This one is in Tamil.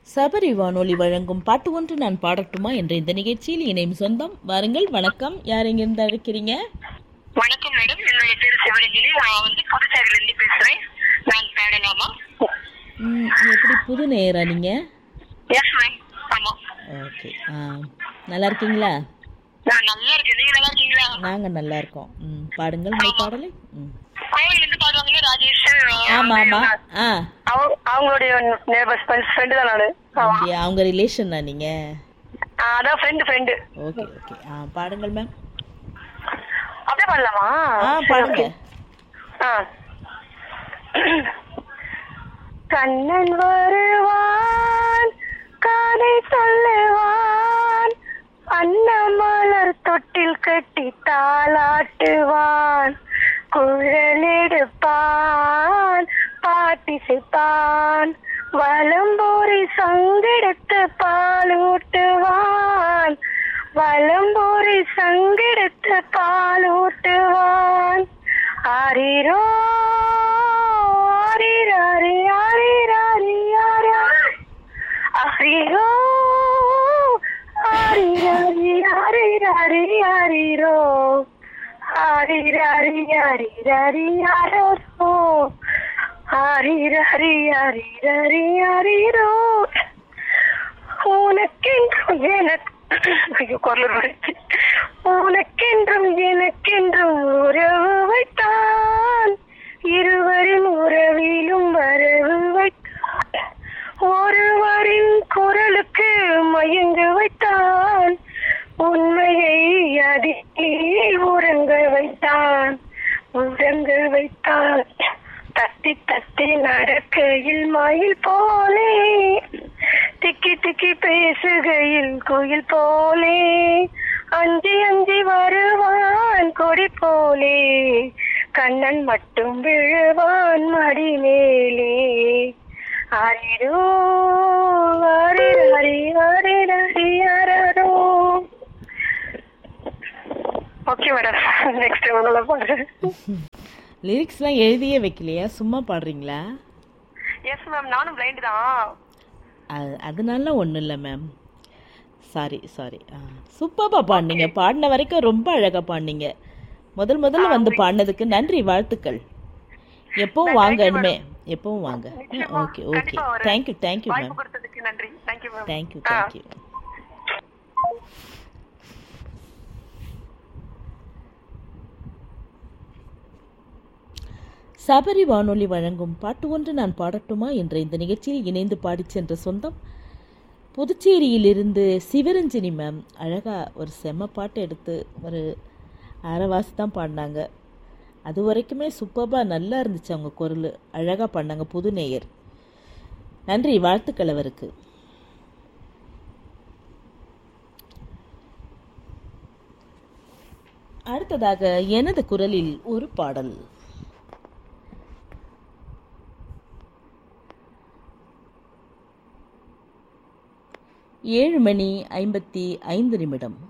சபரி வானொலி வழங்கும் பாட்டு ஒன்று நான் பாடட்டுமா என்ற இந்த நிகழ்ச்சியில் இணையும் சொந்தம் வாருங்கள் வணக்கம் யார் எங்கிருந்து அழைக்கிறீங்க வணக்கம் மேடம் என்னுடைய பேரு சிவரஞ்சனி நான் வந்து புதுச்சேரியில இருந்து பேசுறேன் நான் பாடலாமா ம், எப்படி புது நேரா நீங்க எஸ் மேம் ஆமா ஓகே ஆ நல்லா இருக்கீங்களா நான் நல்லா இருக்கேன் நீங்க நல்லா இருக்கீங்களா நாங்க நல்லா இருக்கோம் ம் பாடுங்கள் உங்கள் பாடலை ம் கோவில் இருந்து பாடுவாங்களே ராஜேஷ் ஆமா ஆமா ஆ அவங்க அவங்களுடைய நேபர்ஸ் ஃப்ரெண்டு தான் நானு அப்படியா அவங்க ரிலேஷனா நீங்க அதான் ஃப்ரெண்டு ஃப்ரெண்டு ஓகே ஓகே ஆ பாடுங்கள் மேம் அப்படியே பாடலாமா ஆ பாடுங்க ஆ. கண்ணன் வருவான் காதை சொல்லுவான் அன்னமலர் தொட்டில் கட்டி தாளாட்டுவான் குழலெடுப்பான் பாட்டிசைப்பான் வலம்பூரி சங்கெடுத்து பாலூட்டுவான் வலம்பூரி சங்கெடுத்து பாலூட்டுவான் ஆரிரோ ஆரிராரி ஆரிராரி ஆரிராரி ஆரிரோ ஆரிராரி ஆரிராரி ஆரிரோ ஆரிராரி ஆரிராரி ஆரோ ஆரிராரி ஆரிராரி ஆரிரோ உனக்கென்றும் எனக்கு ஐயோ குரல் வருது. உனக்கென்றும் எனக்கென்றும் உறவு வைத்தான் இருவரின் உறவிலும் வரவு வைத்தான் ஒருவரின் குரலுக்கு மயங்க வைத்தான் உண்மையை அதில் உறங்க வைத்தான் உறங்க வைத்தான் தத்தி தத்தி நடக்கையில் மயில் போலே திக்கி திக்கி பேசுகையில் குயில் போலே அஞ்சி அஞ்சி வருவான் கொடி போலே கண்ணன் மட்டும் விழுவான் மடி மேலே அரிரோ அரிரரி அரிரரி அரரோ ஓகே மேடம் நெக்ஸ்ட் உங்களை பாடுறேன் லிரிக்ஸ்லாம் எழுதியே வைக்கலையா சும்மா பாடுறீங்களா எஸ் மேம் நானும் பிளைண்ட் தான் அது அதனால ஒன்றும் இல்லை மேம் சாரி சாரி சூப்பராக பாடினீங்க பாடின வரைக்கும் ரொம்ப அழகாக பாடினீங்க முதல் முதல்ல வந்து பாடினதுக்கு நன்றி வாழ்த்துக்கள் எப்பவும் வாங்க இனிமே எப்பவும் வாங்க ஓகே ஓகே கண்டிப்பா வரேன். தேங்க்யூ தேங்க்யூ மேம் வாய்ப்பு கொடுத்ததுக்கு நன்றி thank you ma'am thank you thank you Sabari வானொலி வழங்கும் பாட்டு ஒன்று நான் பாடட்டுமா என்ற இந்த நிகழ்ச்சியில் இணைந்து பாடிச் சென்ற சொந்தம் புதுச்சேரியிலிருந்து சிவரஞ்சினி மேம் அழகாக ஒரு செம்ம பாட்டு எடுத்து ஒரு அரைவாசி தான் பாடினாங்க அது வரைக்குமே சூப்பராக நல்லா இருந்துச்சு அவங்க குரல் அழகாக பாடினாங்க புது நேயர் நன்றி வாழ்த்துக்கள் அவருக்கு அடுத்ததாக எனது குரலில் ஒரு பாடல் ஏழு மணி ஐம்பத்தி ஐந்து நிமிடம்